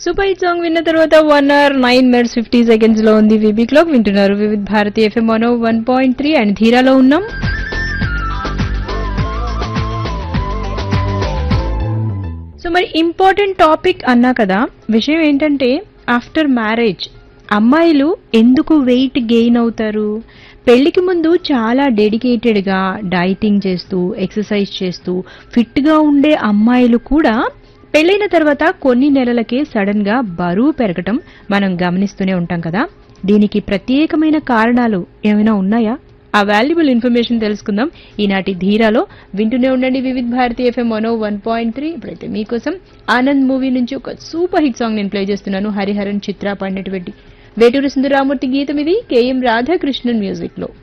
super hit song విన్న తర్వాత one hour nine minutes fifty seconds లో ఉంది విబీ క్లాక్ వింటున్నారు Vividh Bharati FM one one point three and ధీరాలో ఉన్నాం సో మరి ఇంపార్టెంట్ టాపిక్ అన్నా కదా విషయం ఏంటంటే ఆఫ్టర్ మ్యారేజ్ అమ్మాయిలు ఎందుకు వెయిట్ గెయిన్ అవుతారు పెళ్లికి ముందు చాలా డెడికేటెడ్ గా డైటింగ్ చేస్తూ ఎక్సర్సైజ్ చేస్తూ ఫిట్ గా ఉండే అమ్మాయిలు కూడా పెళ్ళైన తర్వాత కొన్ని నెలలకే సడన్ గా బరువు పెరగటం మనం గమనిస్తూనే ఉంటాం కదా దీనికి ప్రత్యేకమైన కారణాలు ఏమైనా ఉన్నాయా ఆ వాల్యుబుల్ ఇన్ఫర్మేషన్ తెలుసుకుందాం ఈనాటి ధీరాలో వింటూనే ఉండండి వివిధ్ భారతి ఎఫ్ఎం మనో వన్ పాయింట్ త్రీ ఇప్పుడైతే మీకోసం ఆనంద్ మూవీ నుంచి ఒక సూపర్ హిట్ సాంగ్ నేను ప్లే చేస్తున్నాను హరిహరన్ చిత్ర పాడినటువంటి వేటూరి సుందరరామూర్తి గీతం ఇది కేఎం రాధాకృష్ణన్ మ్యూజిక్ లో